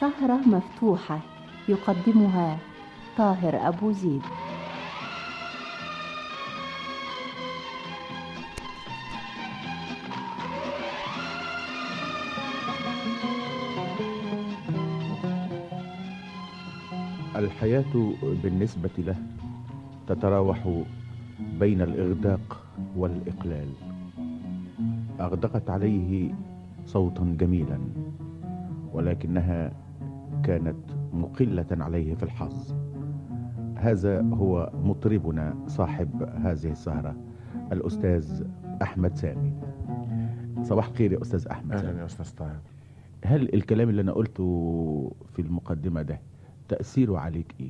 سهرة مفتوحة يقدمها طاهر أبو زيد الحياة بالنسبة له تتراوح بين الإغداق والإقلال أغدقت عليه صوتا جميلا ولكنها كانت مقلة عليه في الحظ هذا هو مطربنا صاحب هذه السهرة الأستاذ أحمد سامي صباح الخير يا أستاذ أحمد اهلا سامي يا استاذ طاهر هل الكلام اللي أنا قلته في المقدمة ده تأثيره عليك إيه؟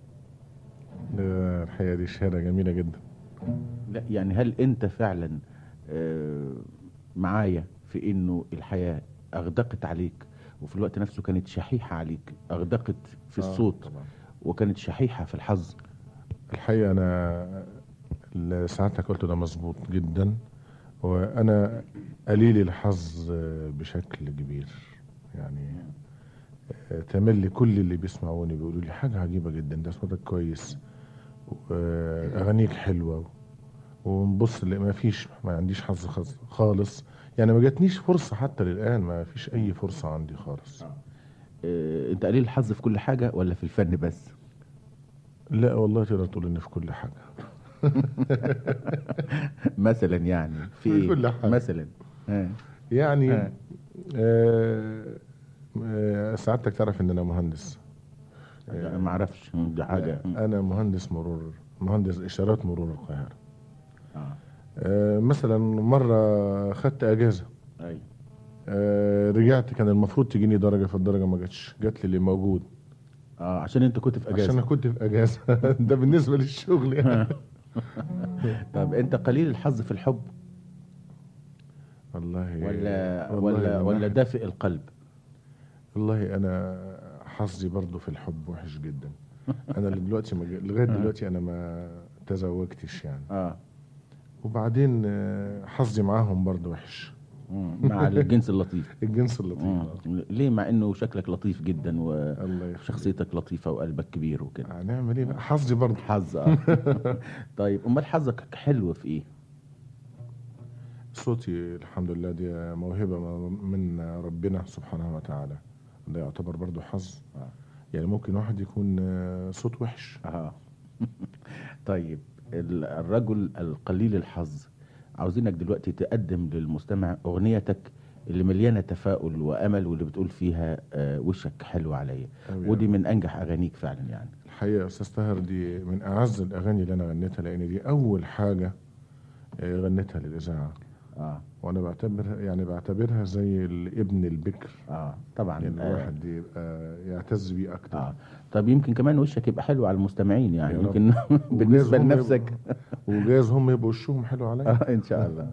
ده الحقيقه دي شهاده جميله جدا لا يعني هل أنت فعلا آه، معايا في إنه الحياة أغدقت عليك وفي الوقت نفسه كانت شحيحة عليك أغدقت في آه، الصوت طبعا. وكانت شحيحة في الحظ الحقيقه انا اللي ساعتك قلته ده مظبوط جدا وانا قليل الحظ بشكل كبير يعني تملي كل اللي بيسمعوني بيقولوا لي حاجه عجيبه جدا ده صوتك كويس واغانيك حلوه ونبص اللي ما فيش ما عنديش حظ خاص- خالص يعني ما جاتنيش فرصه حتى للان ما فيش اي فرصه عندي خالص آه، أنت قليل الحظ في كل حاجة ولا في الفن بس؟ لا والله تقدر تقول ان في كل حاجه مثلا يعني في في إيه؟ كل حاجة. مثلا آه. يعني آه. آه آه سعادتك تعرف ان انا مهندس لا، ما اعرفش دي حاجه لا، انا مهندس مرور مهندس اشارات مرور القاهره اه آه مثلا مره خدت اجازه ايوه آه رجعت كان المفروض تجيني درجه في الدرجه ما جاتش جات لي اللي موجود اه عشان انت كنت في عشان انا اجازه كنت في اجازه ده بالنسبه للشغل يعني طب انت قليل الحظ في الحب والله ولا والله ولا من ولا ناحية- دافئ القلب والله انا حظي برضو في الحب وحش جدا انا دلوقتي ما جا- لغايه دلوقتي انا ما تزوجتش يعني اه وبعدين آه، حظي معاهم برضو وحش مم. مع الجنس اللطيف الجنس اللطيف مم. آه. ليه مع انه شكلك لطيف جدا الله يخليك وشخصيتك لطيفه وقلبك كبير وكده هنعمل ايه بقى حظي برضو حظ اه طيب امال حظك حلو في ايه صوتي الحمد لله دي موهبه من ربنا سبحانه وتعالى ده يعتبر برضو حظ آه. يعني ممكن واحد يكون آه، صوت وحش اه طيب ال- الرجل القليل الحظ عاوزينك دلوقتي تقدم للمستمع اغنيتك اللي مليانه تفاؤل وامل واللي بتقول فيها آه وشك حلو عليا أوي ودي أوي. من انجح اغانيك فعلا يعني الحقيقه يا استاذ طاهر دي من اعز الاغاني اللي انا غنيتها لان دي اول حاجه آه، غنيتها للاذاعه اه وانا بعتبرها يعني بعتبرها زي الابن البكر اه طبعا يعني آه. الواحد يبقى يعتز بيه اكتر اه طب يمكن كمان وشك يبقى حلو على المستمعين يعني يا رب. يمكن بالنسبه وجايز هم لنفسك يبقوا- وجايز هم يبقوا وشهم حلو عليا اه ان شاء الله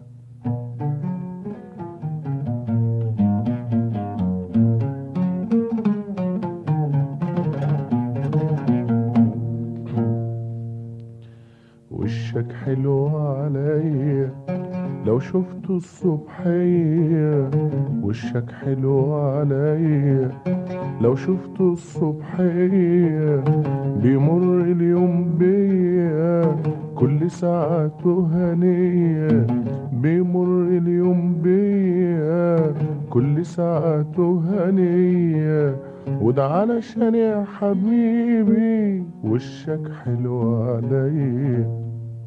وشك حلو عليا لو شفته الصبحية وشك حلو عليا لو شفته الصبحية بيمر اليوم بيا كل ساعته هنية بيمر اليوم بيا كل ساعته هنية وده علشان يا حبيبي وشك حلو عليا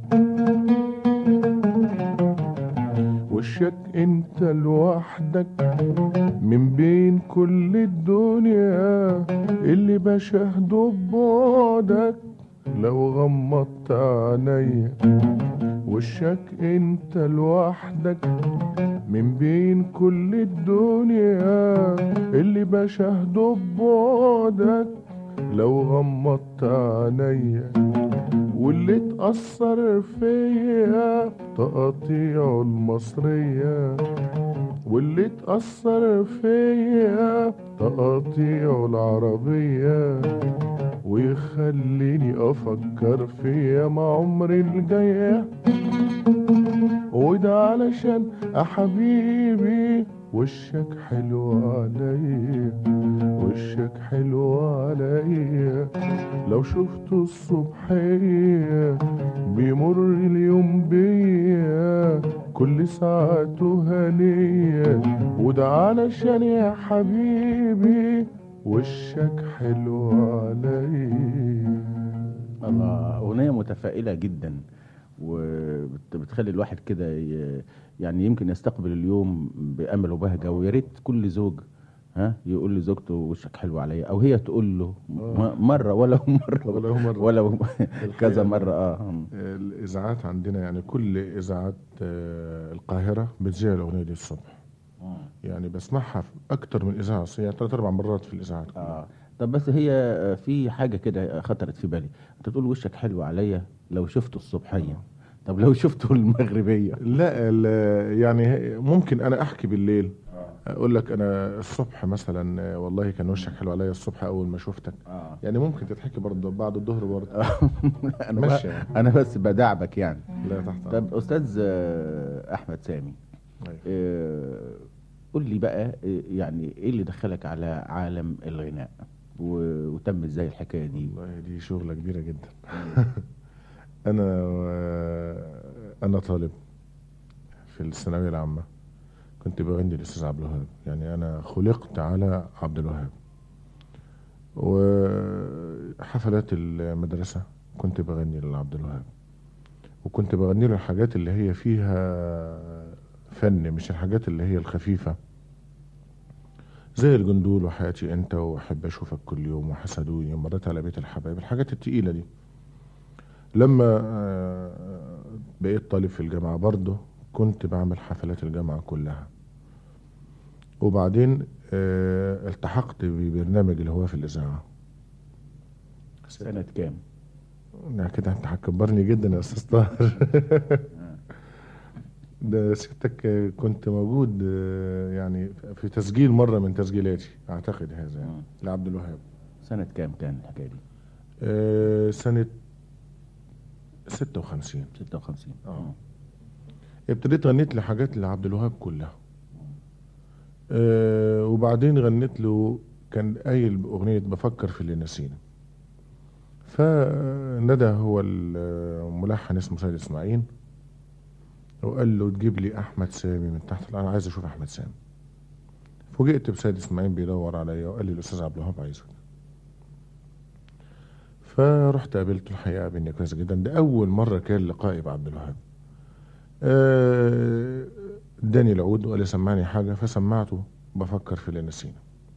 وشك انت لوحدك من بين كل الدنيا اللي بشاهده ببعدك لو غمضت عينيا وشك انت لوحدك من بين كل الدنيا اللي بشاهده ببعدك لو غمضت عينيا واللي اتأثر فيا تقطيع المصرية واللي اتأثر فيا تقطيع العربية ويخليني أفكر فيا مع عمري الجاية وده علشان يا حبيبي وشك حلو عليا وشك حلو عليا لو شفته الصبحية بيمر اليوم بيا كل ساعته هنية وده علشان يا حبيبي وشك حلو عليا الله أغنية متفائلة جدا وبتخلي الواحد كده ي- يعني يمكن يستقبل اليوم بأمل وبهجة ويا ريت كل زوج ها يقول لزوجته وشك حلو عليا او هي تقول له م- مره ولو مره ولو مرة. ولو كذا الحقيقة مره اه الإذاعات عندنا يعني كل إذاعات آه، القاهرة بتذيع الأغنية دي الصبح يعني بسمعها في أكتر من إذاعة يعني ثلاث أربع مرات في الإذاعات اه طب بس هي في حاجه كده خطرت في بالي انت تقول وشك حلو عليا لو شفته الصبحيه طب لو شفته المغربيه لا ال- يعني هي- ممكن أنا أحكي بالليل أقول لك أنا الصبح مثلا آه، والله كان وشك حلو عليا الصبح أول ما شفتك اه يعني ممكن تتحكي برضه بعد الظهر برضه انا ماشي بقى- يعني. انا بس بدعبك يعني لا تحت طب استاذ آه، احمد سامي أيوة. آه، قول لي بقى آه، يعني ايه اللي دخلك على عالم الغناء و- وتم ازاي الحكايه دي والله دي شغلة كبيرة جدا أنا آه، أنا طالب في الثانوية العامة كنت بغني للأستاذ عبد الوهاب يعني أنا خلقت على عبد الوهاب وحفلات المدرسة كنت بغني لعبد الوهاب وكنت بغني له الحاجات اللي هي فيها فن مش الحاجات اللي هي الخفيفة زي الجندول وحياتي انت واحب اشوفك كل يوم وحسدوني ومريت على بيت الحبايب الحاجات التقيلة دي لما آه، بقيت طالب في الجامعة برضه كنت بعمل حفلات الجامعة كلها وبعدين آه، التحقت ببرنامج اللي هو في الإذاعة سنه كام لا كده انت هتكبرني جدا يا استاذ طاهر ده سيادتك آه، كنت موجود آه، يعني في تسجيل مرة من تسجيلاتي اعتقد هذا يعني مم. لعبد الوهاب سنه كام كان الحكايه دي آه، سنة 56 56 آه. ابتديت غنيت لحاجات لعبد الوهاب كلها آه وبعدين غنيت له كان قايل أغنية بفكر في اللي نسينا فندى هو الملحن اسمه سيد إسماعيل وقال له تجيب لي أحمد سامي من تحت أنا عايز أشوف أحمد سامي فوجئت بسيد إسماعيل بيدور عليا وقال لي الأستاذ عبد الوهاب عايزك فرحت قابلته الحقيقة قابلني كويس جدا ده أول مرة كان لقائي بعبد الوهاب آه، اداني العود وقال لي سمعني حاجة فسمعته بفكر في اللي نسينا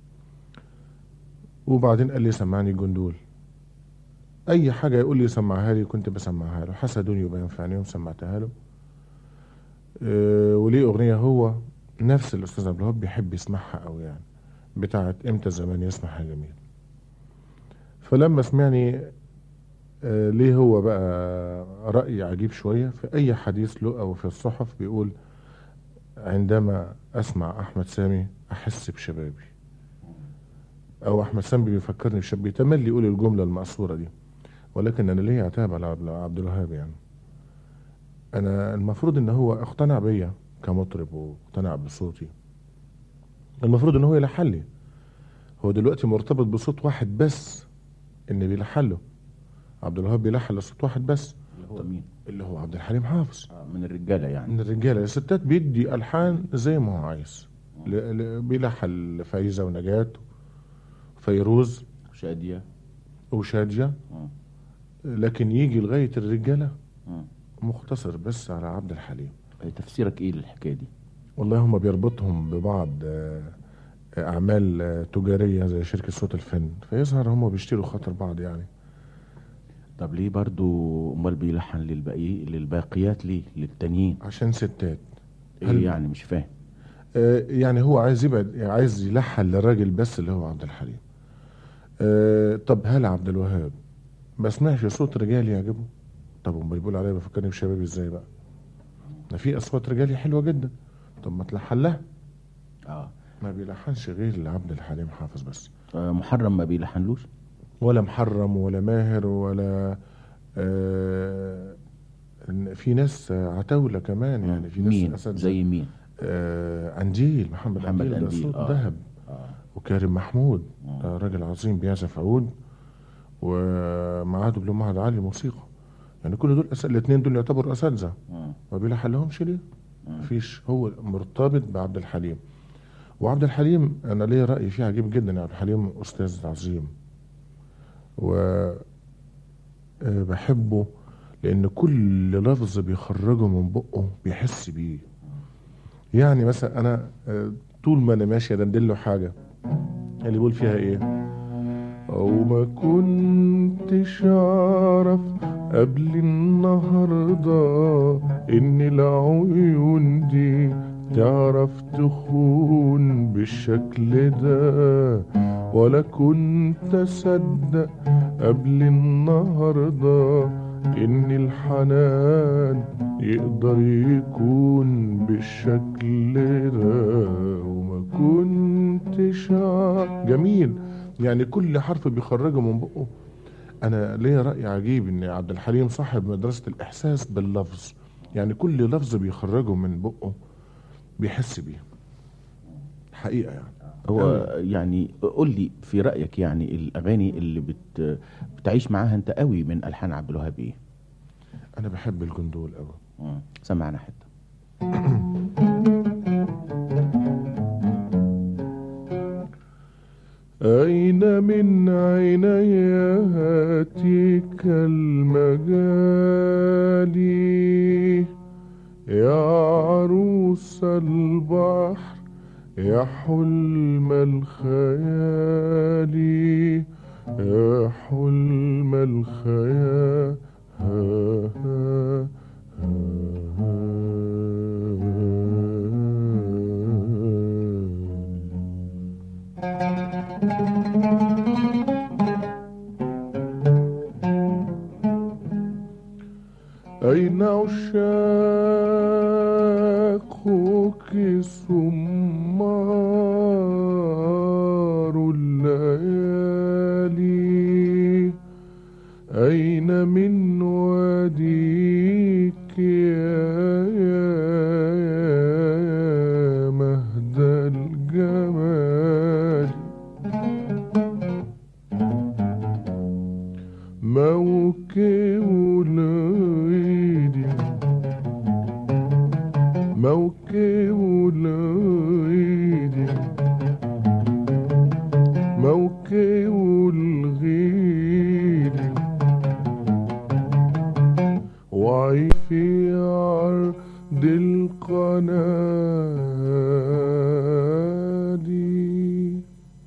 وبعدين قال لي سمعني جندول أي حاجة يقول لي سمعها لي كنت بسمعها له حسدوني وبينفعني سمعتها له آه، وليه أغنية هو نفس الأستاذ عبد الوهاب بيحب يسمعها أوي يعني بتاعت إمتى الزمان يسمعها جميل فلما سمعني آه، ليه هو بقى رأي عجيب شوية في أي حديث له أو في الصحف بيقول عندما أسمع أحمد سامي أحس بشبابي أو أحمد سامي بيفكرني بشبابي تملي يقول الجملة المأثورة دي ولكن أنا ليه عتاب على عبد- عبد الوهاب يعني أنا المفروض إن هو اقتنع بيا كمطرب واقتنع بصوتي المفروض إن هو يلحن لي هو دلوقتي مرتبط بصوت واحد بس إن بيلحن له عبد الوهاب بيلحن لصوت واحد بس اللي هو مين اللي هو عبد الحليم حافظ آه، من الرجاله يعني من الرجاله الستات بيدي الحان زي ما هو عايز ل- ل- بيلحن لفايزه ونجاة فيروز شاديه وشاديه آه. لكن يجي لغايه الرجاله آه. مختصر بس على عبد الحليم تفسيرك ايه للحكايه دي والله هم بيربطهم ببعض آه، اعمال آه، تجاريه زي شركه صوت الفن فيظهر هم بيشتروا خاطر بعض يعني طب ليه برضو امال بيلحن للباقي للباقيات ليه للتانيين عشان ستات ايه هل- يعني مش فاهم آه، يعني هو عايز يبعد عايز يلحن للراجل بس اللي هو عبد الحليم آه، طب هل عبد الوهاب ما سمعش صوت رجالي يعجبه طب امال بيقول عليا بفكرني بشبابي ازاي بقى ده في اصوات رجالي حلوه جدا طب ما تلحن لها اه ما بيلحنش غير لعبد الحليم حافظ بس آه، محرم ما بيلحنلوش ولا محرم ولا ماهر ولا آه، إن في ناس عتاولة كمان يعني في ناس مين أساتذة. زي مين آه أنديل محمد, محمد أنديل, ده أنديل، صوت آه. ذهب آه. وكريم محمود ده راجل عظيم بيعزف عود ومعاه دبلوم معهد عالي موسيقى يعني كل دول أس... الاثنين دول يعتبروا اساتذه مم. ما بيلحلهمش ليه؟ مفيش هو مرتبط بعبد الحليم وعبد الحليم انا ليا راي فيه عجيب جدا يعني عبد الحليم استاذ عظيم و آه، بحبه لان كل لفظ بيخرجه من بقه بيحس بيه يعني مثلا انا آه، طول ما انا ماشي ادندن له حاجه اللي بيقول فيها ايه او ما كنتش اعرف قبل النهارده ان العيون دي تعرف تخون بالشكل ده ولا كنت اصدق قبل النهارده ان الحنان يقدر يكون بالشكل ده وما كنتش أع- جميل يعني كل حرف بيخرجه من بقه انا ليا راي عجيب ان عبد الحليم صاحب مدرسه الاحساس باللفظ يعني كل لفظ بيخرجه من بقه بيحس بيه حقيقه يعني هو يعني قول لي في رايك يعني الاغاني اللي بت بتعيش معاها انت قوي من الحان عبد الوهاب ايه انا بحب الجندول قوي مم. سمعنا حته أين من عينياتك المجالي يا عروس البحر يا حلم الخيال يا حلم الخيال ها ها ها أين عشاقك سمار الليالي أين من واديك يا يا مهد الجمال موكب العيد موكب العيد موكب الغيد وعي في عرض القنادي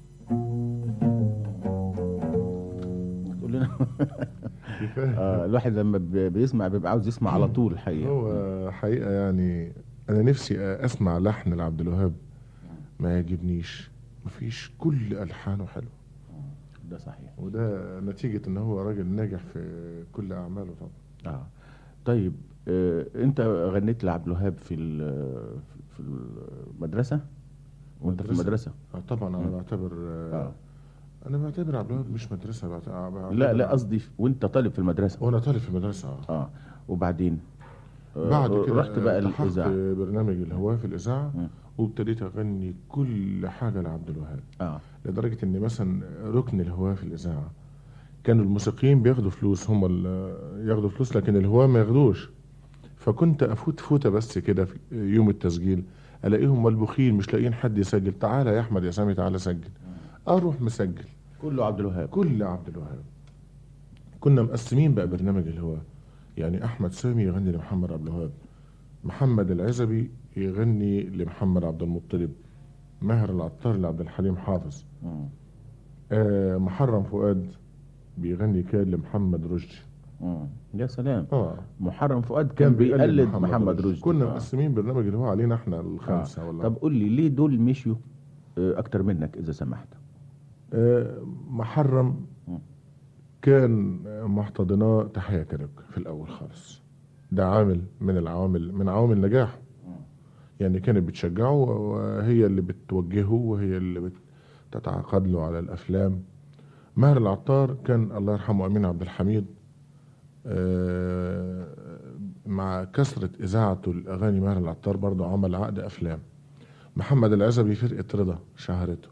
كلنا آه الواحد لما بي- بيسمع بيبقى عاوز يسمع على طول الحقيقه هو حقيقة يعني أنا نفسي أسمع لحن لعبد الوهاب ما يعجبنيش مفيش كل ألحانه حلو ده صحيح وده نتيجة إن هو راجل ناجح في كل أعماله طبعا اه طيب آه انت غنيت لعبد الوهاب في ال- في المدرسه وانت في مدرسة؟ المدرسه آه طبعا أنا مم. بعتبر اه أنا بعتبر عبد الوهاب مش مدرسة بعت- بعتبر لا لا قصدي وانت طالب في المدرسه وأنا طالب في المدرسة آه. اه وبعدين آه بعد كده رحت بقى التحقت الاذاعه برنامج الهواة في الإذاعة مم. وابتديت أغني كل حاجة لعبد الوهاب اه لدرجة إن مثلا ركن الهواة في الإذاعة كانوا الموسيقيين بياخدوا فلوس هم اللي ياخدوا فلوس لكن الهواة ما ياخدوش فكنت أفوت فوتة بس كده في يوم التسجيل ألاقيهم ملبوخين مش لاقيين حد يسجل تعالى يا أحمد يا سامي تعالى سجل أروح مسجل كله عبد الوهاب كل عبد الوهاب كنا مقسمين بقى برنامج الهواة يعني أحمد سامي يغني لمحمد عبد الوهاب محمد العزبي يغني لمحمد عبد المطلب ماهر العطار لعبد الحليم حافظ مم. آه محرم فؤاد بيغني كان لمحمد رشدي مم. يا سلام اه محرم فؤاد كان بيقلد محمد رشدي كنا آه. مقسمين برنامج اللي هو علينا احنا الخمسه آه. ولا طب قول لي ليه دول مشيوا آه، اكتر منك اذا سمحت آه محرم مم. كان محتضناه تحية كرك في الأول خالص ده عامل من العوامل من عوامل نجاحه يعني كانت بتشجعه وهي اللي بتوجهه وهي اللي بتتعاقد له على الأفلام ماهر العطار كان الله يرحمه أمين عبد الحميد آه، مع كثرة إذاعته الأغاني ماهر العطار برضه عمل عقد أفلام محمد العزبي فرقة رضا شهرته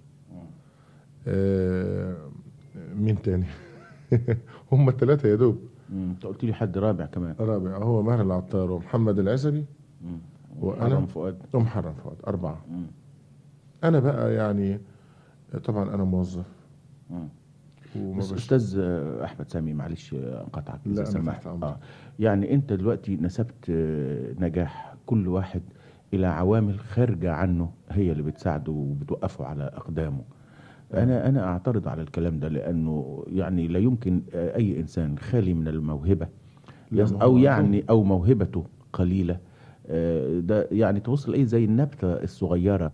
آه مين تاني هم الثلاثة يا دوب مم. انت قلت لي حد رابع كمان رابع هو ماهر العطار ومحمد العزبي مم. وأنا حرم فؤاد ومحرم فؤاد أربعة مم. أنا بقى يعني طبعا أنا موظف مم. وما بس بش... استاذ احمد سامي معلش قطعك لا، إذا أنا سمحت تحت أمرك. اه يعني انت دلوقتي نسبت آه، نجاح كل واحد الى عوامل خارجه عنه هي اللي بتساعده وبتوقفه على اقدامه انا انا اعترض على الكلام ده لانه يعني لا يمكن آه، اي انسان خالي من الموهبه لا، يص- ما هو او عندهم. يعني او موهبته قليله آه، ده يعني توصل ايه زي النبته الصغيره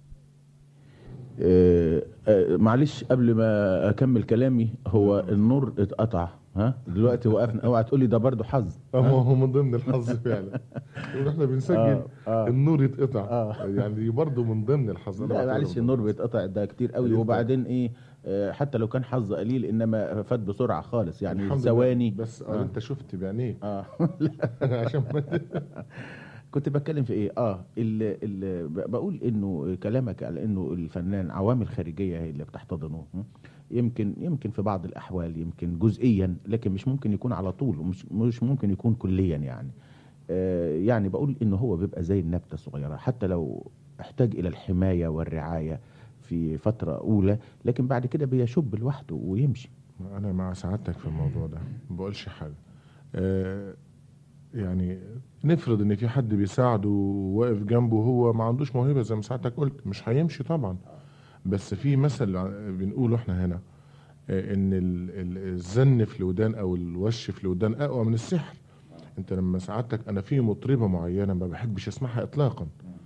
آه، آه، معلش قبل ما اكمل كلامي هو النور اتقطع ها دلوقتي وقفنا اوعى تقول لي ده برضه حظ اه ما هو من ضمن الحظ فعلا واحنا بنسجل آه، آه. النور يتقطع آه. يعني دي برضه من ضمن الحظ أنا لا بعتبره معلش من النور ضمن. بيتقطع ده كتير قوي جداً. وبعدين ايه آه، حتى لو كان حظ قليل انما فات بسرعه خالص يعني الحمد لله. ثواني بس آه. آه. انت شفت بعينيك اه عشان ما كنت بتكلم في ايه اه ال ال ب- بقول انه كلامك على انه الفنان عوامل خارجيه هي اللي بتحتضنه م? يمكن يمكن في بعض الاحوال يمكن جزئيا لكن مش ممكن يكون على طول ومش مش ممكن يكون كليا يعني آه يعني بقول انه هو بيبقى زي النبته الصغيره حتى لو احتاج الى الحمايه والرعايه في فتره اولى لكن بعد كده بيشب لوحده ويمشي انا مع سعادتك في الموضوع ده ما بقولش حاجه آه يعني نفرض ان في حد بيساعده وواقف جنبه وهو ما عندوش موهبه زي ما سعادتك قلت مش هيمشي طبعا بس في مثل ع- بنقوله احنا هنا آه، ان ال- ال- الزن في الودان او الوش في الودان اقوى من السحر انت لما سعادتك انا في مطربه معينه ما بحبش اسمعها اطلاقا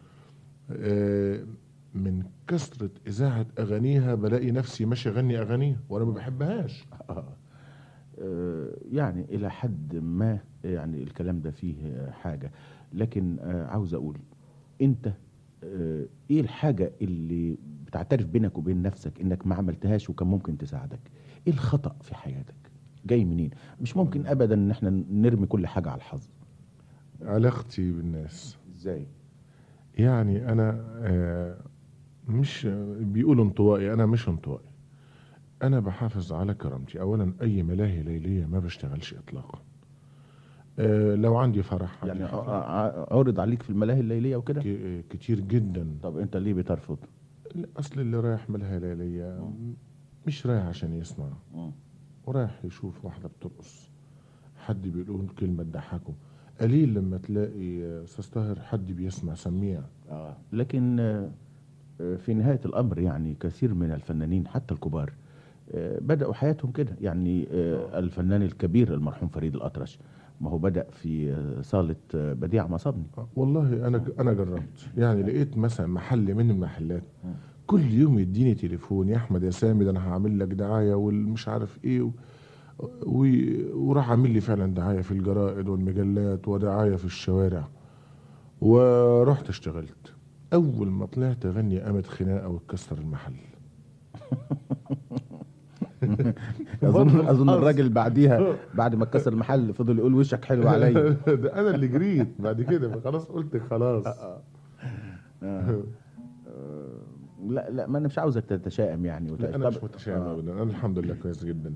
آه، من كثره اذاعه اغانيها بلاقي نفسي ماشي اغني اغانيها وانا ما بحبهاش آه. آه، يعني إلى حد ما يعني الكلام ده فيه آه، حاجة لكن آه، عاوز أقول أنت آه، إيه الحاجة اللي بتعترف بينك وبين نفسك إنك ما عملتهاش وكان ممكن تساعدك إيه الخطأ في حياتك جاي منين مش ممكن أبدا إن إحنا نرمي كل حاجة على الحظ علاقتي بالناس إزاي يعني انا آه، مش بيقولوا انطوائي انا مش انطوائي انا بحافظ على كرامتي اولا اي ملاهي ليليه ما بشتغلش اطلاقا آه، لو عندي فرح عندي يعني حفلة، ع- ع- عرض عليك في الملاهي الليلية وكده ك- كتير جدا طب أنت ليه بترفض اصل اللي رايح ملاهي ليليه مش رايح عشان يسمع مم. ورايح يشوف واحده بترقص حد بيقول كلمه تضحكه قليل لما تلاقي آه، استاذ طاهر حد بيسمع سميع آه. لكن آه، آه، في نهاية الأمر يعني كثير من الفنانين حتى الكبار آه، بدأوا حياتهم كده يعني آه، الفنان الكبير المرحوم فريد الأطرش ما هو بدأ في آه، صالة آه، بديع مصابني والله انا انا جربت يعني لقيت مثلا محل من المحلات كل يوم يديني تليفون يا احمد يا سامي ده انا هعمل لك دعايه والمش عارف ايه و... و... وراح عامل لي فعلا دعايه في الجرائد والمجلات ودعايه في الشوارع ورحت اشتغلت اول ما طلعت اغني قامت خناقه واتكسر المحل أظن أظن الراجل بعديها بعد ما اتكسر المحل فضل يقول وشك حلو عليا ده انا اللي جريت بعد كده خلاص قلت خلاص لا لا ما أنا مش عاوزك تتشائم يعني وت- لا انا مش طب- متشائم آه. ابدا انا الحمد لله كويس جدا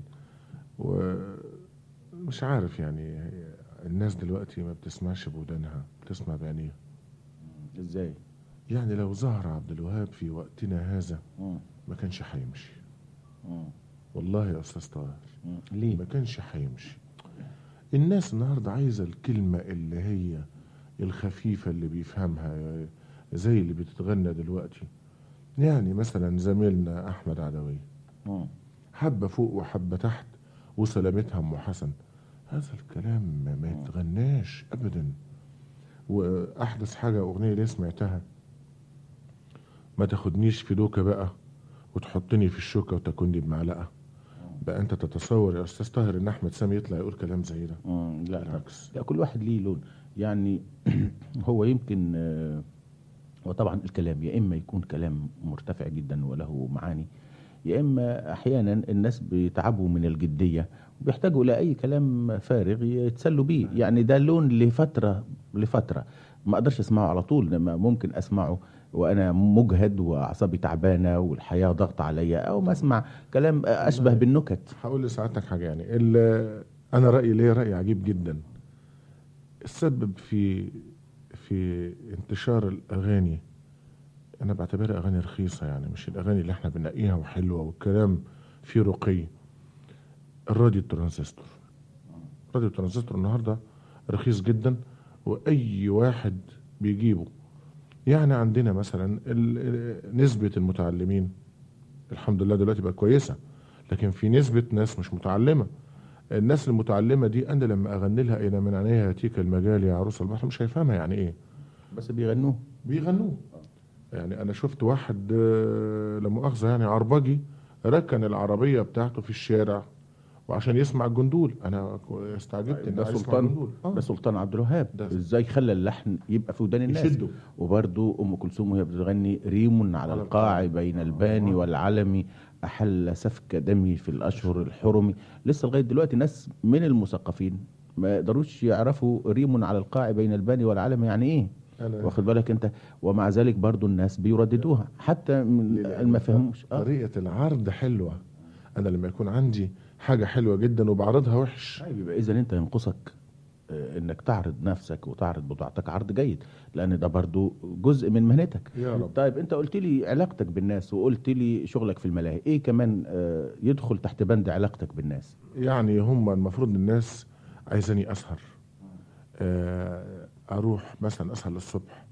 ومش عارف يعني هي- الناس دلوقتي ما بتسمعش بودانها بتسمع بعينيها إزاي يعني لو ظهر عبد الوهاب في وقتنا هذا مم. ما كانش هيمشي مم. والله يا استاذ طاهر مم. ليه ما كانش هيمشي الناس النهارده عايزه الكلمه اللي هي الخفيفه اللي بيفهمها زي اللي بتتغنى دلوقتي يعني مثلا زميلنا احمد عدوي مم. حبة فوق وحبة تحت وسلامتها ام حسن هذا الكلام ما, ما يتغناش ابدا واحدث حاجة اغنية اللي سمعتها ما تاخدنيش في دوكة بقى وتحطني في الشوكة وتاكلني بمعلقة بقى انت تتصور يا استاذ طاهر ان احمد سامي يطلع يقول كلام زي ده مم. لا بالعكس لا كل واحد ليه لون يعني هو يمكن آه، وطبعا الكلام يا اما يكون كلام مرتفع جدا وله معاني يا اما احيانا الناس بيتعبوا من الجديه وبيحتاجوا الى اي كلام فارغ يتسلوا بيه يعني ده لون لفتره لفتره ما اقدرش اسمعه على طول انما ممكن اسمعه وانا مجهد واعصابي تعبانه والحياه ضغط عليا او ما اسمع كلام اشبه بالنكت هقول لسعادتك حاجه يعني ال- انا رايي ليه راي عجيب جدا السبب في في انتشار الاغاني انا بعتبرها اغاني رخيصه يعني مش الاغاني اللي احنا بنلاقيها وحلوه والكلام فيه رقي الراديو الترانزستور راديو الترانزستور النهارده رخيص جدا واي واحد بيجيبه يعني عندنا مثلا ال- ال- نسبه المتعلمين الحمد لله دلوقتي بقى كويسه لكن في نسبه ناس مش متعلمه الناس المتعلمه دي انا لما اغني لها الى من عينيها ياتيك المجال يا عروس البحر مش هيفهمها يعني ايه بس بيغنوه بيغنوه يعني انا شفت واحد آه، لا مؤاخذه يعني عربجي ركن العربيه بتاعته في الشارع وعشان يسمع الجندول انا استعجبت إن ده عايز يسمع سلطان الجندول. آه. ده سلطان عبد الوهاب ده- ازاي خلى اللحن يبقى في ودان الناس يشده. وبرضو ام كلثوم وهي بتغني ريم على على القاع القاع. بين الباني آه. والعلم احل سفك دمي في الاشهر الحرم لسه لغايه دلوقتي ناس من المثقفين ما يقدروش يعرفوا ريم على القاع بين الباني والعلم يعني ايه أنا- واخد بالك انت ومع ذلك برضو الناس بيرددوها حتى من لأن ما فهموش اه طريقه العرض حلوه انا لما يكون عندي حاجه حلوه جدا وبعرضها وحش طيب يبقى اذا انت ينقصك آه، انك تعرض نفسك وتعرض بضاعتك عرض جيد لان ده برضو جزء من مهنتك يا رب طيب انت قلت لي علاقتك بالناس وقلت لي شغلك في الملاهي ايه كمان آه، يدخل تحت بند علاقتك بالناس يعني هم المفروض الناس عايزاني اسهر آه، اروح مثلا اسهر للصبح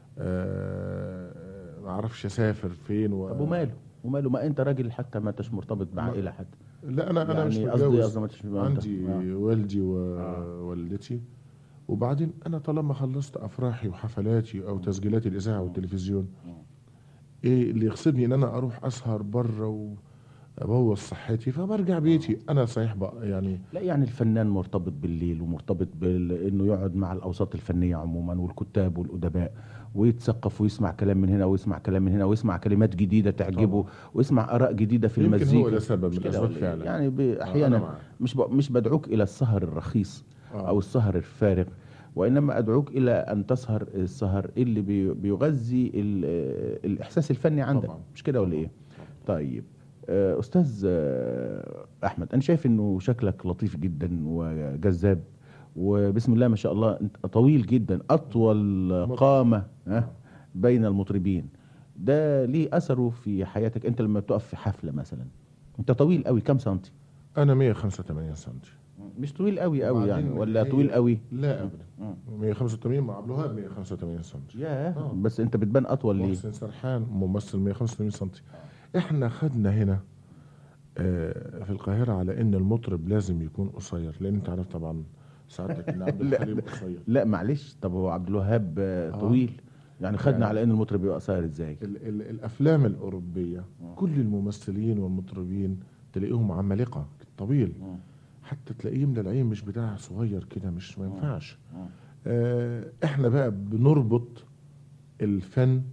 آه، ما اعرفش اسافر فين و... طب وماله وماله ما انت راجل حتى ما انتش مرتبط بعائله حتى لا انا انا مش يعني قصدي متجوز قصدي ما انتش عندي آه. والدي ووالدتي وبعدين انا طالما خلصت افراحي وحفلاتي او تسجيلات الاذاعه والتلفزيون ايه اللي يغصبني ان انا اروح اسهر بره وابوظ صحتي فبرجع بيتي انا صحيح بقى يعني لا يعني الفنان مرتبط بالليل ومرتبط بانه يقعد مع الاوساط الفنيه عموما والكتاب والادباء ويتثقف ويسمع كلام من هنا ويسمع كلام من هنا ويسمع كلمات جديده تعجبه ويسمع اراء جديده في يمكن المزيكا هو ده سبب من مش كده الأسباب ولا إيه؟ فعلا. يعني ب- أنا احيانا معاك. مش ب... مش بدعوك الى السهر الرخيص آه. او السهر الفارغ وانما ادعوك الى ان تسهر السهر اللي بي... بيغذي ال... آه، الاحساس الفني عندك طبعاً. مش كده ولا ايه طيب آه، استاذ آه، احمد انا شايف انه شكلك لطيف جدا وجذاب وبسم الله ما شاء الله انت طويل جدا اطول قامه ها بين المطربين ده ليه اثره في حياتك انت لما تقف في حفله مثلا انت طويل قوي كام سنتي انا 185 سم مش طويل قوي قوي يعني وبعدين ولا هي- طويل قوي لا ابدا 185 مع عبد الوهاب 185 سم ياه آه. بس انت بتبان اطول ليه محسن سرحان ممثل 185 سم احنا خدنا هنا آه، في القاهره على ان المطرب لازم يكون قصير لان انت عارف طبعا سعادتك ان عبد لا، الحليم قصير لا معلش طب هو عبد الوهاب آه، آه. طويل يعني خدنا يعني- على ان المطرب يبقى قصير ازاي ال ال الافلام الاوروبيه كل الممثلين والمطربين تلاقيهم عمالقه طويل حتى تلاقيه من العين مش بتاع صغير كده مش ما ينفعش آه احنا بقى بنربط الفن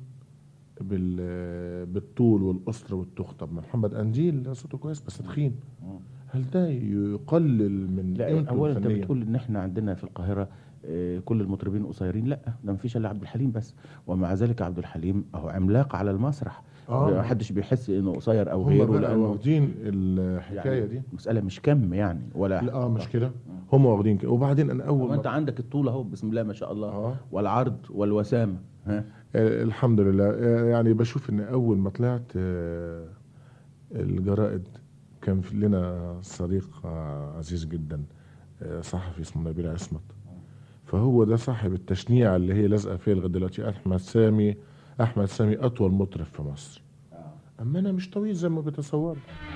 بال بالطول والقصر والتخن طب ما محمد قنديل صوته كويس بس تخين هل ده يقلل من لا قيمته اولا انت الفنية؟ بتقول ان احنا عندنا في القاهره آه، كل المطربين قصيرين لا ده مفيش الا عبد الحليم بس ومع ذلك عبد الحليم اهو عملاق على المسرح آه. ما حدش بيحس انه قصير او هم غيره بقى لانه واخدين الحكايه يعني دي مساله مش كم يعني ولا لا اه مش كده هم واخدين كده وبعدين انا اول وانت ما عندك الطول اهو بسم الله ما شاء الله آه. والعرض والوسامه ها آه، الحمد لله آه، يعني بشوف ان اول ما طلعت آه، الجرائد كان في لنا صديق آه، عزيز جدا آه، صحفي اسمه نبيل عصمت فهو ده صاحب التشنيع اللي هي لازقه فيها لغايه دلوقتي احمد سامي احمد سامي اطول مطرب في مصر اما انا مش طويل زي ما بتصور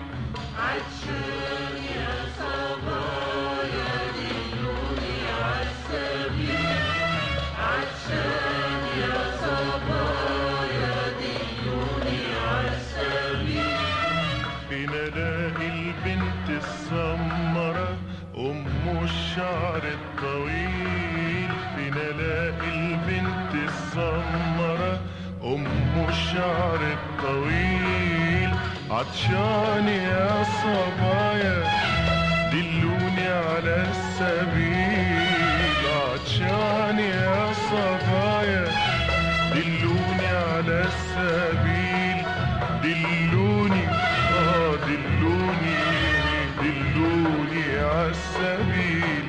فين الاقي البنت السمرة ام الشعر الطويل فين الاقي البنت السمرة ام الشعر الطويل عطشان يا صبايا دلوني على السبيل عطشان يا صبايا دلوني على السبيل دلوني اه دلوني دلوني على السبيل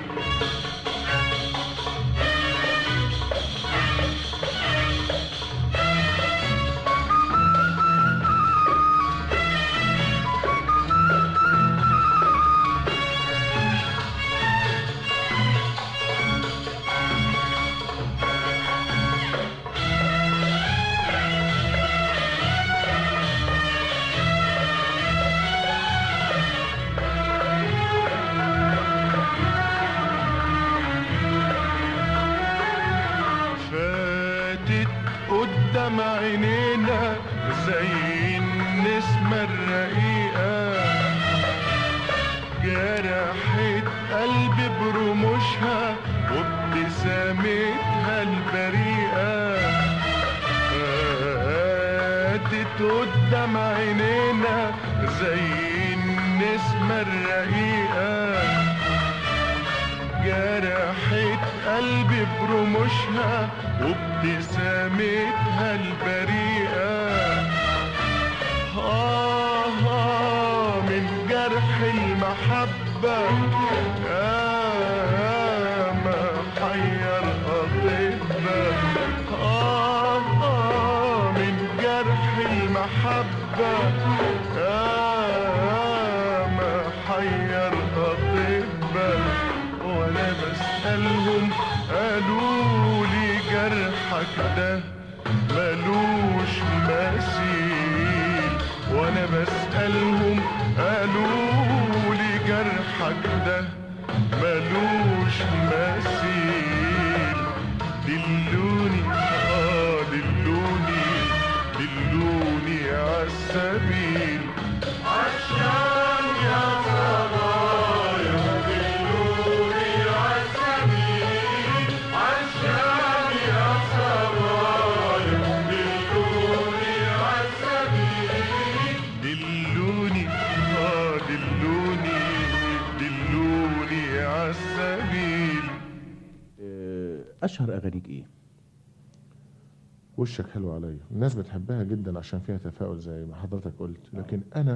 فاتت قدام عينينا زي النسمة الرقيقة جرحت قلبي برموشها وابتسامتها البريئة فاتت قدام عينينا زي النسمة الرقيقة جرحت قلبي برموشها وابتسامتها البريئة آه آه من جرح المحبة آه ما حير أطباء آه آه من جرح المحبة آه ما حير أطباء وانا بسألهم قالوا لي جرحك ده ملوش مثيل وانا بسألهم قالوا لي جرحك ده ملوش مثيل دلوني اه دلوني دلوني عالسبيل عشان يا صبايا دلوني عالسبيل عشان يا صبايا دلوني عالسبيل دلوني اه دلوني دلوني عالسبيل آه، اشهر اغانيك ايه وشك حلو عليا الناس بتحبها جدا عشان فيها تفاؤل زي ما حضرتك قلت لكن انا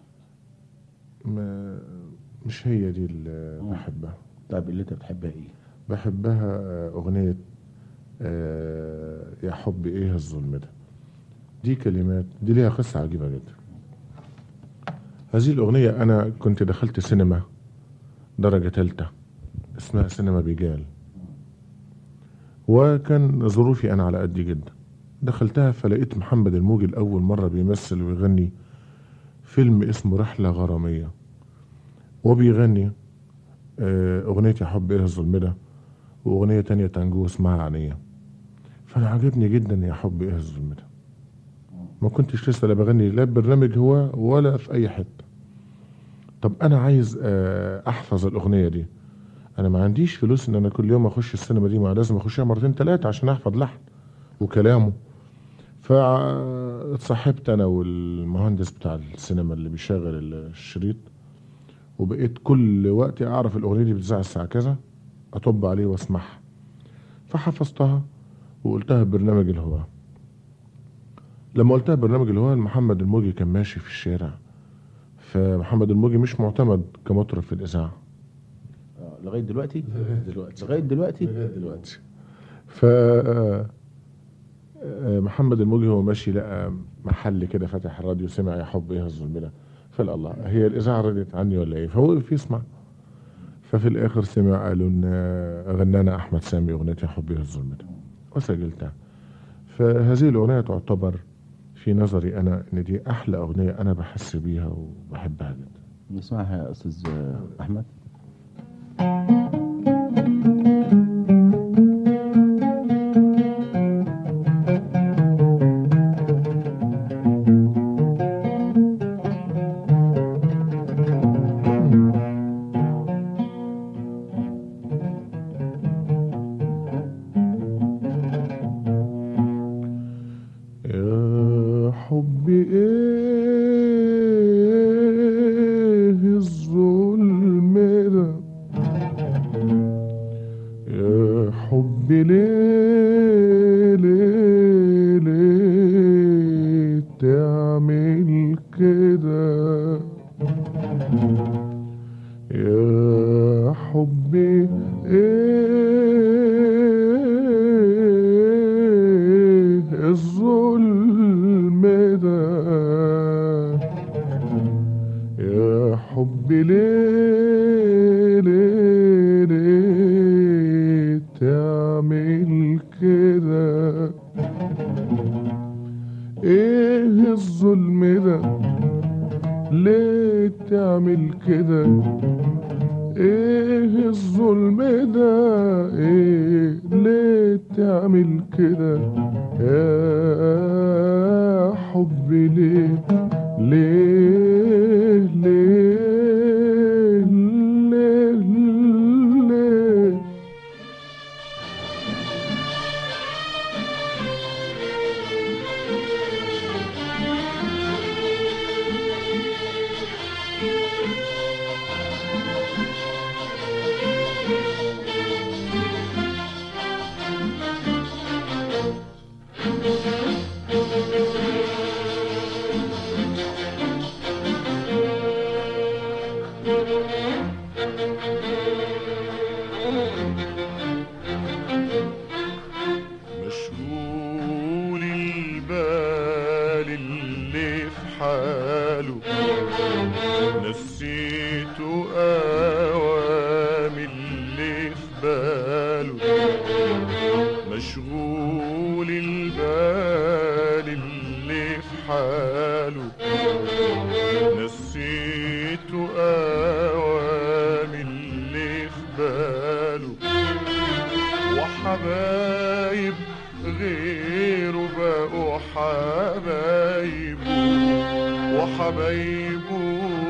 ما مش هي دي اللي بحبها طيب اللي انت بتحبها ايه بحبها آه، أغنية آه، يا حب إيه الظلم ده دي كلمات دي ليها قصة عجيبة جدا هذه الأغنية أنا كنت دخلت سينما درجة تالتة اسمها سينما بيجال وكان ظروفي أنا على قدي جدا دخلتها فلقيت محمد الموجي لأول مرة بيمثل ويغني فيلم اسمه رحلة غرامية وبيغني آه، أغنية يا حب إيه الظلم ده وأغنية تانية تانجو اسمها عنية فأنا عجبني جدا يا حب إيه الظلم ده ما كنتش لسه لا بغني لا برنامج هو ولا في أي حتة طب أنا عايز آه، أحفظ الأغنية دي أنا ما عنديش فلوس إن أنا كل يوم أخش السينما دي ما لازم أخشها مرتين تلاتة عشان أحفظ لحن وكلامه فاتصاحبت أنا والمهندس بتاع السينما اللي بيشغل الشريط وبقيت كل وقت اعرف الاغنيه دي بتذاع الساعه كذا اطب عليه واسمعها فحفظتها وقلتها ببرنامج الهواء لما قلتها ببرنامج الهواء محمد الموجي كان ماشي في الشارع فمحمد الموجي مش معتمد كمطرب في الاذاعه آه، لغايه دلوقتي دلوقتي لغايه دلوقتي دلوقتي ف آه، آه، محمد الموجي هو ماشي لقى محل كده فاتح الراديو سمع يا حب ايه الظلم ده فقال الله هي الاذاعه ردت عني ولا ايه فوقف يسمع ففي الاخر سمع قالوا ان آه، غنانا احمد سامي اغنيه يا حب ايه الظلم ده وسجلتها فهذه الاغنيه تعتبر في نظري انا ان دي احلى اغنيه انا بحس بيها وبحبها جدا نسمعها يا استاذ آه، احمد يا حبي ايه حبي ليه ليه ليه تعمل كده يا حبي ايه الظلم ده يا حبي ليه ليه ليه تعمل كده ايه الظلم ده ليه تعمل كده ايه الظلم ده ايه ليه تعمل كده يا حبي ليه ليه ليه ليه ليه مشغول البال اللي في حاله نسيته اوام اللي في باله مشغول البال اللي في حاله نسيته اوام اللي في باله وحبايب غيره بقوا حبايبه وحبايبه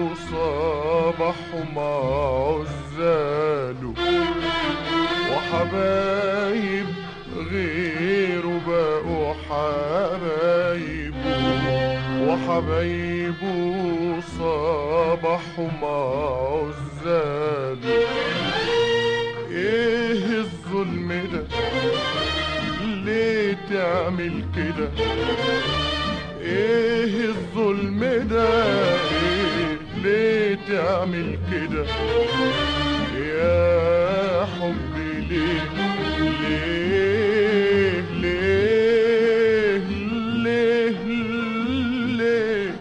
صبحوا مع عزاله وحبايب غيره بقوا حبايبه وحبايبه صبحوا مع عزاله ايه الظلم ده ليه تعمل كده ايه الظلم ده ايه ليه تعمل كده يا حبي ليه ليه ليه ليه ليه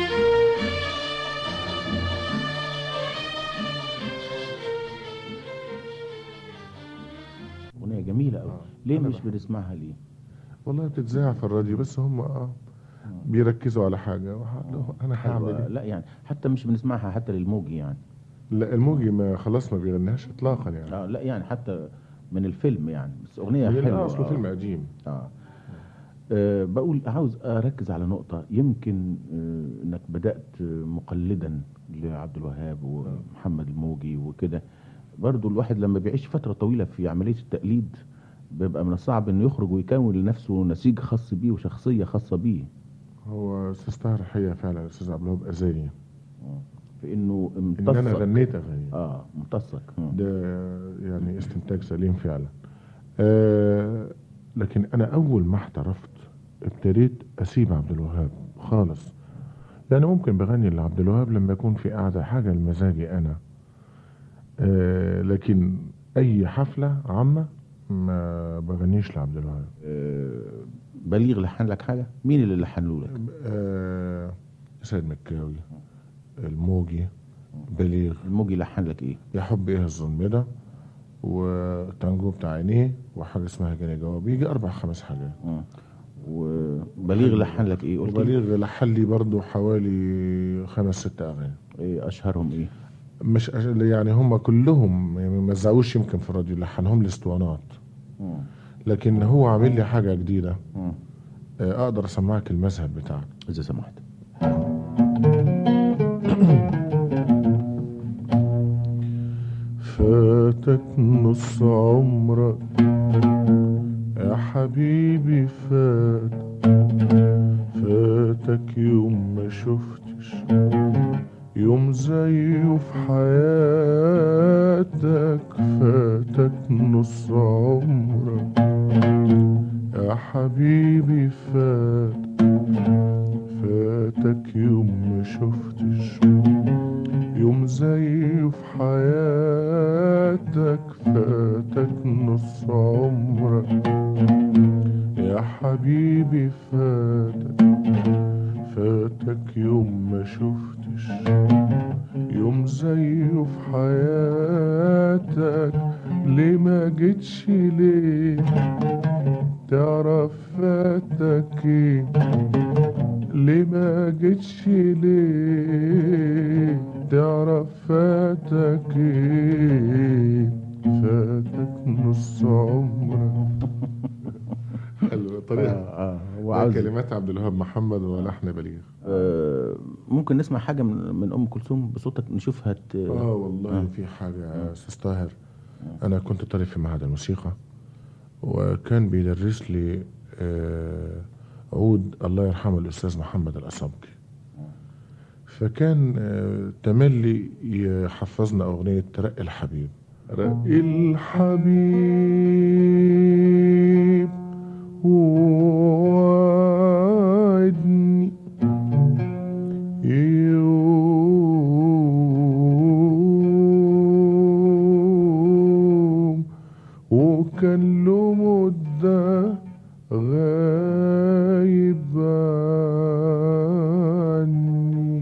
اغنيه جميله قوي آه. ليه أنا مش بحب- بنسمعها ليه والله بتتذاع في الراديو بس هم اه بيركزوا على حاجة وح- انا هعمل حلوة. ايه لا يعني حتى مش بنسمعها حتى للموجي يعني لا الموجي ما خلاص ما بيغنيهاش اطلاقا يعني آه لا يعني حتى من الفيلم يعني بس اغنيه لأن حلوه اصله آه. فيلم قديم آه. آه بقول عاوز اركز على نقطه يمكن آه انك بدات مقلدا لعبد الوهاب ومحمد الموجي وكده برضو الواحد لما بيعيش فتره طويله في عمليه التقليد بيبقى من الصعب انه يخرج ويكون لنفسه نسيج خاص بيه وشخصيه خاصه بيه هو استاذ طاهر حقيقة فعلا الاستاذ عبد الوهاب اذاني في انه ان انا امتصك غنيت اغاني اه امتصك مم. ده يعني استنتاج سليم فعلا آه لكن انا اول ما احترفت ابتديت اسيب عبد الوهاب خالص يعني ممكن بغني لعبد الوهاب لما يكون في قاعده حاجه لمزاجي انا آه لكن اي حفله عامه ما بغنيش لعبد الوهاب آه بليغ لحن لك حاجه مين اللي لحنه لك آه سيد مكاوي الموجي بليغ الموجي لحن لك ايه يا حب ايه الظلم ده وتانجو بتاع عينيه وحاجه اسمها جاني جواب يجي اربع خمس حاجات مم. وبليغ لحن لك ايه قلت لي وبليغ لحن لي برضه حوالي خمس ست اغاني إيه اشهرهم ايه مش أش- يعني هم كلهم يعني ما زعوش يمكن في الراديو لحنهم الاسطوانات مم. لكن هو عامل لي حاجه جديده مم. آه، اقدر اسمعك المذهب بتاعنا اذا سمحت فاتك نص عمرك يا حبيبي فات فاتك يوم ما شفتش يوم زيه في حياتك فاتك نص عمرك يا حبيبي فات فاتك يوم ما شفتش يوم زيه في حياتك فاتك نص عمرك يا حبيبي فاتك فاتك يوم ما شفتش يوم زيه في حياتك ليه ما جيتش ليه تعرف فاتك ايه ليه ما جيتش ليه تعرف فاتك ايه فاتك نص عمرك الطريقة اه ده وعاوز كلمات عبد الوهاب محمد ولحن بليغ آه ممكن نسمع حاجه من, من ام كلثوم بصوتك نشوفها ت... اه والله آه. في حاجة يا استاذ طاهر انا كنت طالب في معهد الموسيقى وكان بيدرس لي آه عود الله يرحمه الاستاذ محمد الأصبجي فكان آه تملي يحفظنا اغنية رق الحبيب رق الحبيب وعدني يوم وكان له مدة غايب عني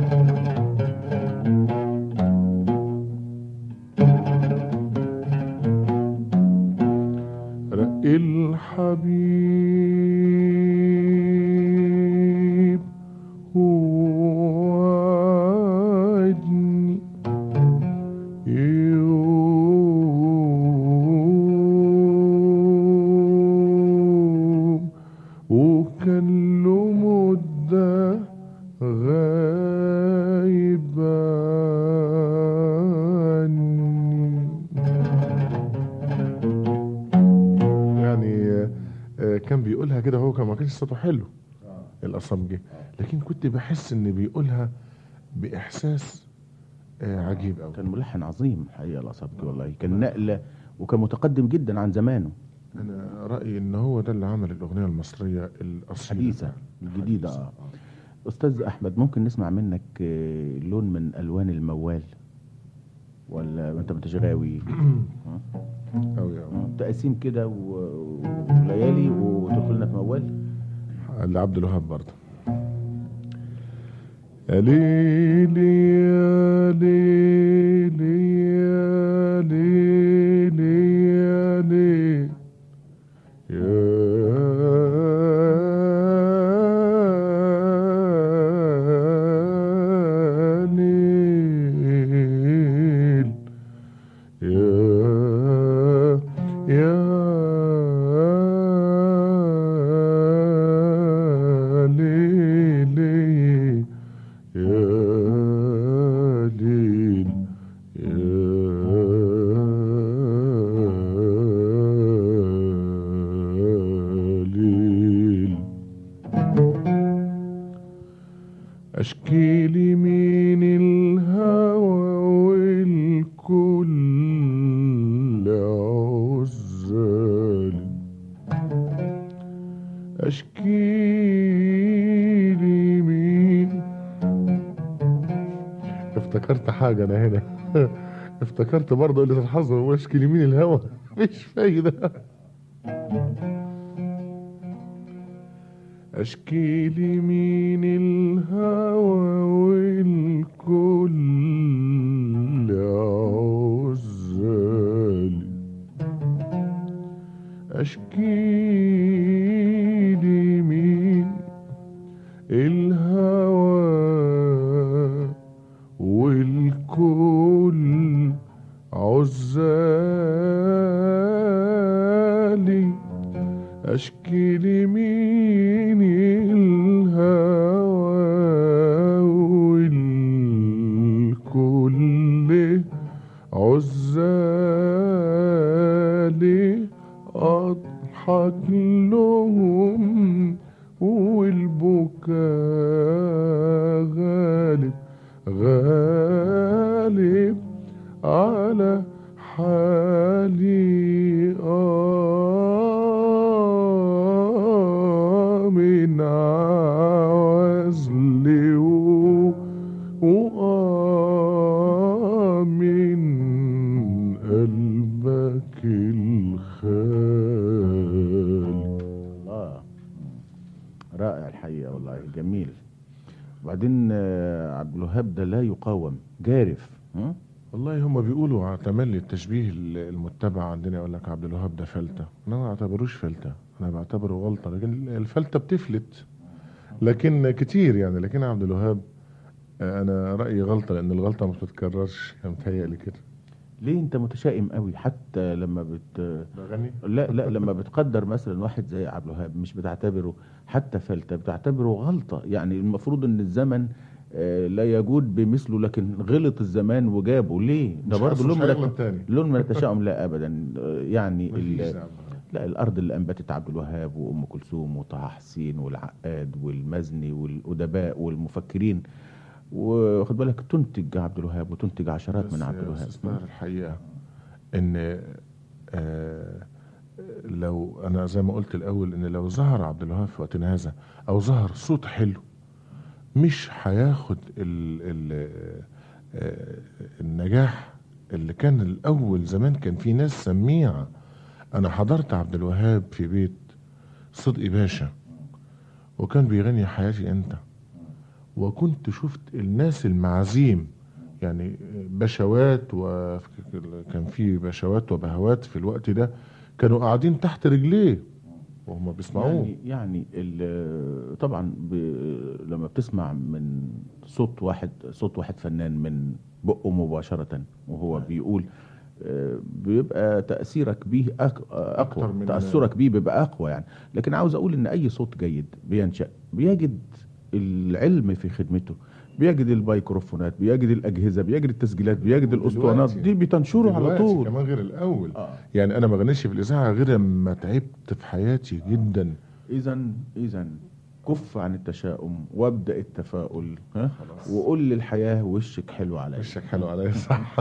رق الحبيب وعدني يوم وكان له مدة غايب عني يعني آه، آه، كان بيقولها كده هو كان ما كانش صوته حلو الأصمجي لكن كنت بحس ان بيقولها بإحساس آه، عجيب قوي كان ملحن عظيم حقيقه الاصابجي والله كان نقله وكان متقدم جدا عن زمانه انا رأيي ان هو ده اللي عمل الأغنية المصرية الأصيلة حديثه الجديده اه استاذ احمد ممكن نسمع منك آه، لون من الوان الموال ولا انت ما انتش غاوي أوي أوي آه، تقسيم كده و- وليالي وتدخل لنا في موال لعبد الوهاب برضه يا ليلي يا ليلي يا ليلي يا ليل يا ليل يا يا ليلي يا ليل يا ليل أشكي لي من الهوى والكل عزال أشكي لي من افتكرت حاجة أنا هنا افتكرت برضه قلة الحظ واشكي لي من الهوى مفيش فايدة أشكي لي من الهوى والكل عزالي أشكي لي من الهوى والكل عزالي أشكي لي من الهوى والكل عزالي أضحك لهم والبكاء غالب غالب جميل وبعدين آه، عبد الوهاب ده لا يقاوم جارف ها؟ والله هم بيقولوا على تملي التشبيه المتبع عندنا يقول لك عبد الوهاب ده فلتة انا ما اعتبروش فلتة انا بعتبره غلطة لكن الفلتة بتفلت لكن كتير يعني لكن عبد الوهاب آه، انا رأيي غلطة لان الغلطة ما بتتكررش متهيألي كده ليه انت متشائم قوي حتى لما بت بغني لا لا لما بتقدر مثلا واحد زي عبد الوهاب مش بتعتبره حتى فلتة بتعتبره غلطة يعني المفروض ان الزمن آه، لا يجود بمثله لكن غلط الزمان وجابه ليه ده مش برضه حاسس لون من هيغلط الت- تاني. لون من التشاؤم لا ابدا آه، يعني مفيش ال- يا عبد الوهاب. لا الارض اللي انبتت عبد الوهاب وام كلثوم وطه حسين والعقاد والمزني والادباء والمفكرين واخد بالك تنتج عبد الوهاب وتنتج عشرات بس من يا عبد الوهاب أستاذ طاهر الحقيقة ان آه لو انا زي ما قلت الاول ان لو ظهر عبد الوهاب في وقتنا هذا او ظهر صوت حلو مش هياخد ال ال آه النجاح اللي كان الاول زمان كان في ناس سميعه انا حضرت عبد الوهاب في بيت صدقي باشا وكان بيغني حياتي انت وكنت شفت الناس المعازيم يعني بشوات وكان في بشوات وبهوات في الوقت ده كانوا قاعدين تحت رجليه وهم بيسمعوه يعني يعني ال- طبعا ب... لما بتسمع من صوت واحد صوت واحد فنان من بقه مباشرة وهو بيقول آه، بيبقى تأثيرك بيه أك... أكتر أقوى من- تأثرك بيه بيبقى أقوى يعني لكن عاوز أقول إن أي صوت جيد بينشأ بيجد العلم في خدمته بيجد الميكروفونات بيجد الأجهزة بيجد التسجيلات بيجد الأسطوانات دلوقتي- دي بتنشره على دلوقتي طول كمان غير الاول آه. يعني انا ما غنيش في الاذاعه غير لما تعبت في حياتي جدا اذا اذا كف عن التشاؤم وابدا التفاؤل ها وقول للحياه وشك حلو عليا وشك حلو عليا صح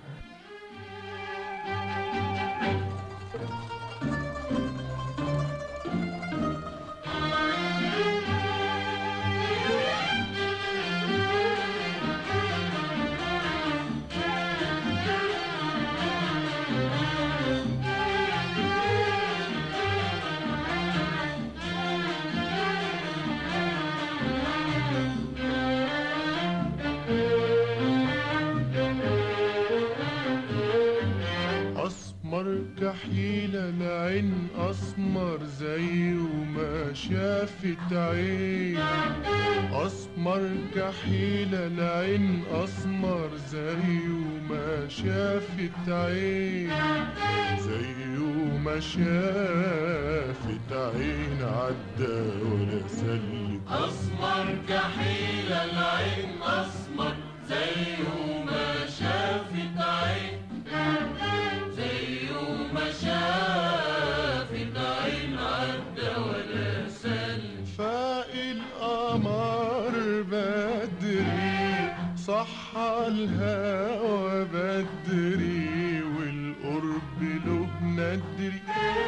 اسمر كحيل العين اسمر زي ما شافت عين اسمر كحيل العين اسمر زي ما شافت عين زي ما شافت عين عدى ولا سلم أسمر كحيل العين أسمر زي ما شافت عين زي ما شافت عين عدى ولا سلم فاق القمر بدري صح الهوى بدري والقرب له ندري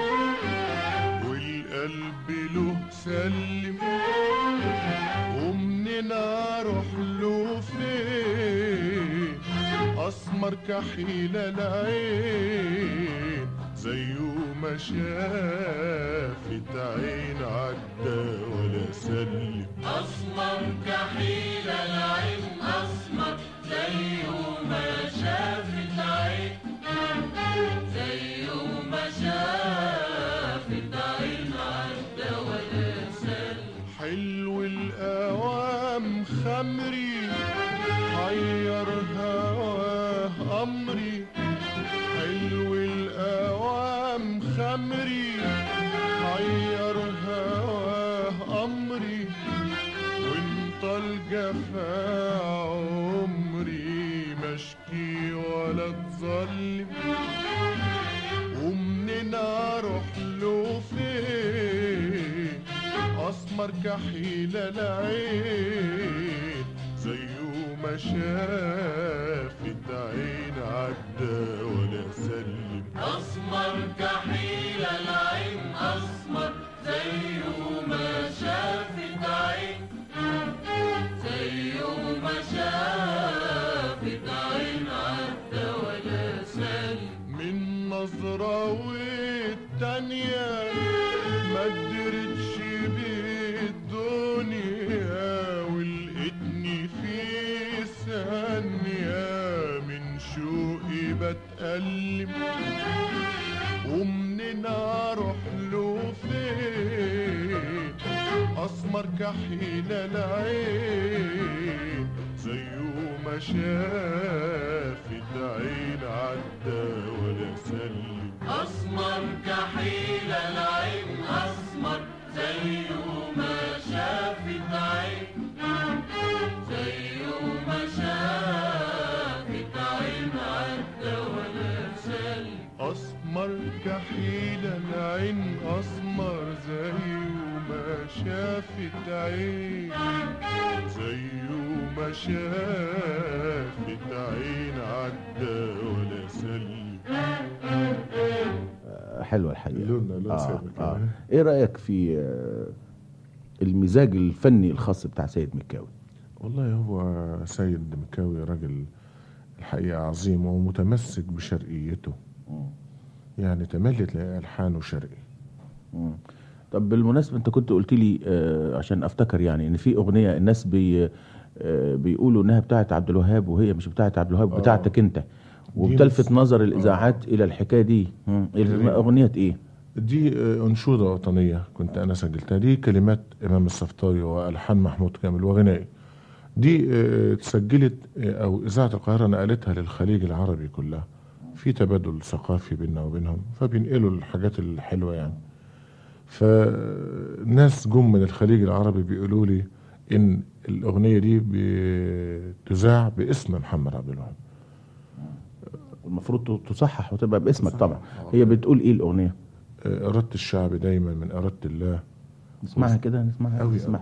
والقلب له سلم ومنين اروح له فين اسمر كحيل العين زيه ما شافت عين عدى ولا سلم أسمر كحيل العين أسمر زي ما شافت عين زي ما شافت عين عدى ولا سلم حلو الأوام خمري حير هواه أمري حلو الأوام خمري حير هواه أمري وانت الجفا عمري مشكي ولا تظلم ومنين اروح له فين اسمر كحيل العين زيه ما شافت عين عدى ولا سلم أسمر كحيل العين أسمر زي ما شافت عين زي ما شافت عين عدى ولا سلم من نظرة والتانية ما قدرتش بالدنيا سلم ومنين اروح له فين اسمر كحيل العين زيه ما شافت عين عدى ولا سلم أسمر كحيل العين أسمر زيه ما شافت عين زيه ما شافت عين عدى ولا سلم اسمر كحيل العين اسمر زيه ما شافت عين زيه ما شافت عين عدى ولا سلم آه، حلوه الحقيقه لون لون آه سابق آه. يعني. ايه رايك في آه، المزاج الفني الخاص بتاع سيد مكاوي والله هو سيد مكاوي راجل الحقيقة عظيم ومتمسك بشرقيته يعني تملي تلاقي ألحانه شرقي مم. طب بالمناسبة انت كنت قلت لي آه عشان افتكر يعني ان في اغنية الناس بي آه بيقولوا انها بتاعت عبد الوهاب وهي مش بتاعت عبد الوهاب آه. بتاعتك انت وبتلفت نفس- نظر الاذاعات الى الحكاية دي مم. جميل. اغنية ايه؟ دي آه، أنشودة وطنية كنت أنا سجلتها دي كلمات إمام الصفطاوي وألحان محمود كامل وغنائي دي آه، اتسجلت آه، أو إذاعة القاهرة نقلتها للخليج العربي كلها في تبادل ثقافي بيننا وبينهم فبينقلوا الحاجات الحلوة يعني فناس جم من الخليج العربي بيقولوا لي إن الأغنية دي بتذاع باسم محمد عبد الوهاب المفروض تصحح وتبقى باسمك تصحح. طبعا آه. هي بتقول ايه الاغنية؟ آه، إرادة الشعب دايما من إرادة الله نسمعها كده نسمعها أوي نسمعها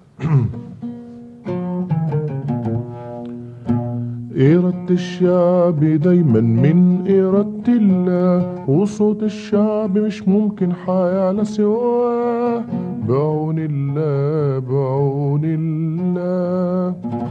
إرادة الشعب دايما من إرادة الله وصوت الشعب مش ممكن حيعلى سواه بعون الله بعون الله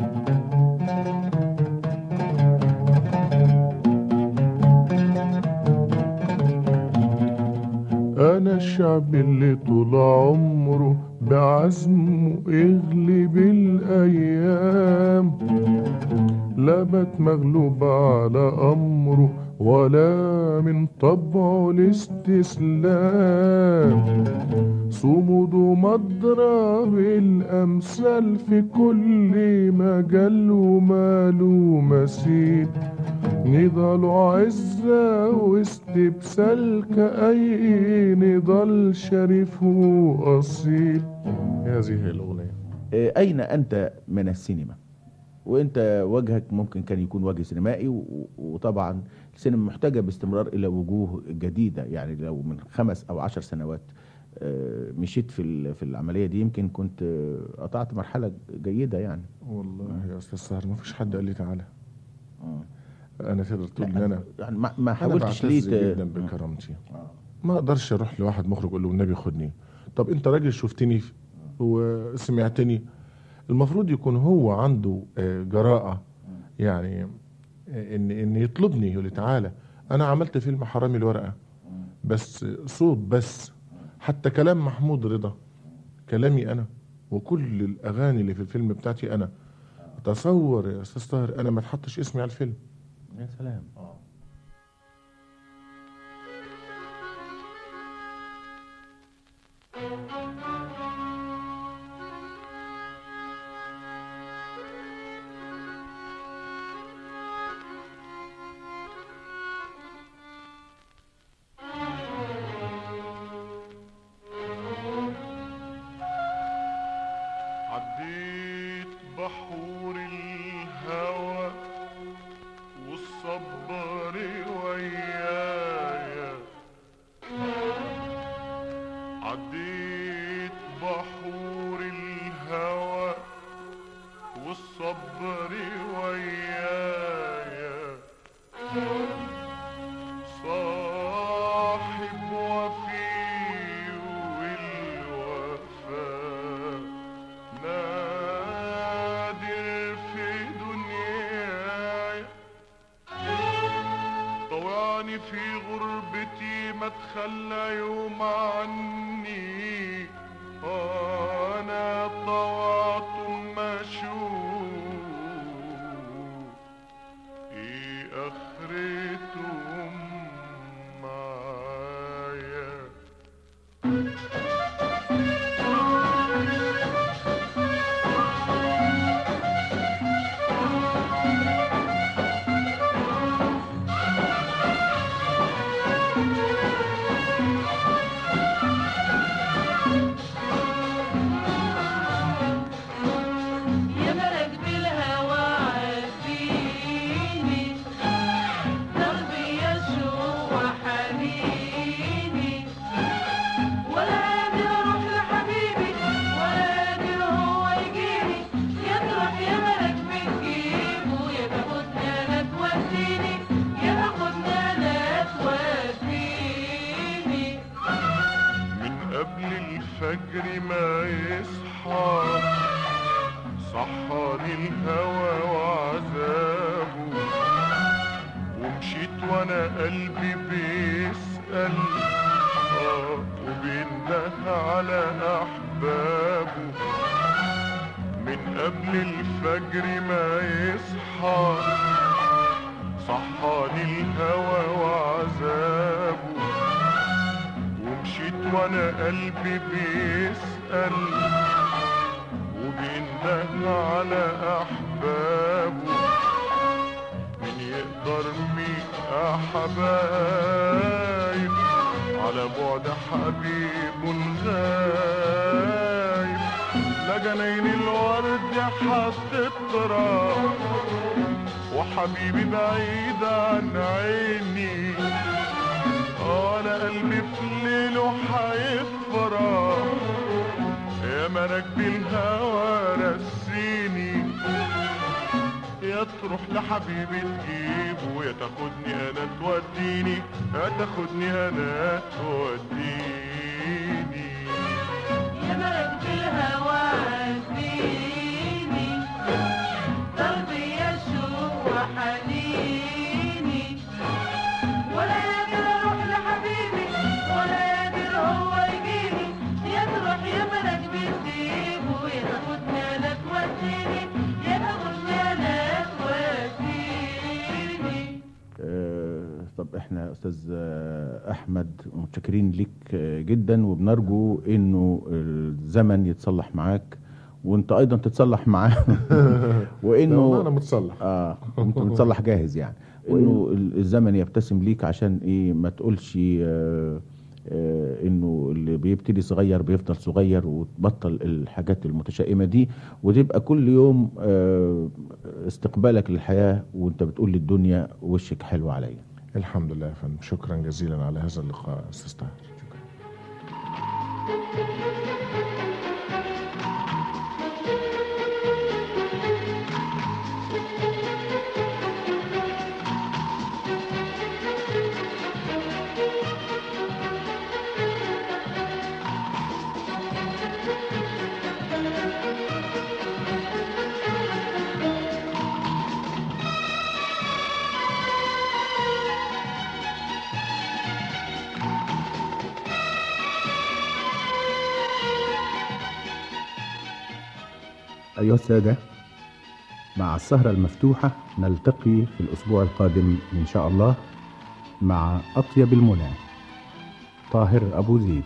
أنا الشعب اللي طول عمره بعزمه يغلب الأيام لا بات مغلوب على أمره ولا من طبعه الاستسلام صمود ومضرب الأمثال في كل مجال وماله مثيل نضال عزة واستبسال كأي نضال شريف وأصيل هذه هي الأغنية آه، اين انت من السينما؟ وانت وجهك ممكن كان يكون وجه سينمائي و- وطبعا السينما محتاجه باستمرار الى وجوه جديده يعني لو من خمس او عشر سنوات آه، مشيت في ال- في العمليه دي يمكن كنت آه، قطعت مرحله جيده يعني والله يا أستاذ سهر ما فيش حد قال لي تعالى أنا تقدر تقول إن أنا يعني ما, ما أنا حاولتش ليه بعتز ت- جدا بكرامتي ما أقدرش أروح لواحد مخرج أقول له النبي خدني طب أنت راجل شفتني وسمعتني المفروض يكون هو عنده آه، جراءة يعني آه، إن إن يطلبني يقول لي تعالى أنا عملت فيلم حرامي الورقة بس صوت بس حتى كلام محمود رضا كلامي أنا وكل الأغاني اللي في الفيلم بتاعتي أنا تصور يا أستاذ طاهر أنا ما تحطش اسمي على الفيلم يا سلام عديت بحور الهوى والصبر ويايا عديت بحور الهوى والصبر ويايا صاحب وفي والوفاء نادر في دنياي طوعني في غربتي ما تخلى يوم عني انا طوعت ما اشوف ايه اخرته الفجر ما يصحى صحاني الهوى وعذابه ومشيت وانا قلبي بيسأل آه وبينده على أحبابه من قبل الفجر ما يصحى صحاني الهوى وعذابه ومشيت وانا قلبي بيسأل وبينده على أحبابه مين يقدر مين يا حبايب على بعد حبيب غايب لا جناين الورد هتطرى وحبيبي بعيد عن عيني اه انا قلبي في ليله هيفرح يا مراكب الهوى رسيني يا تروح لحبيبي تجيبه يا تاخدني انا توديني يا تاخدني انا توديني يا ملك الهوى عزيني قلبي يشوق وحنيني ولا يقدر اروح لحبيبي ولا يقدر هو يجيني يا تروح يا ملك بتجيبه يا تاخدني انا توديني يا تاخدني انا توديني آه، طب احنا استاذ آه، احمد متشكرين ليك آه، جدا وبنرجو انه الزمن يتصلح معاك وانت ايضا تتصلح معاه وانه انا وانه متصلح اه انت متصلح جاهز يعني وانه ال- الزمن يبتسم ليك عشان ايه ما تقولش آه آه انه اللي بيبتدي صغير بيفضل صغير وتبطل الحاجات المتشائمه دي وتبقى كل يوم آه استقبالك للحياه وانت بتقول للدنيا وشك حلو عليا الحمد لله يا فندم شكرا جزيلا على هذا اللقاء استاذ طاهر أيها السادة مع السهرة المفتوحة نلتقي في الأسبوع القادم إن شاء الله مع أطيب المنى طاهر أبو زيد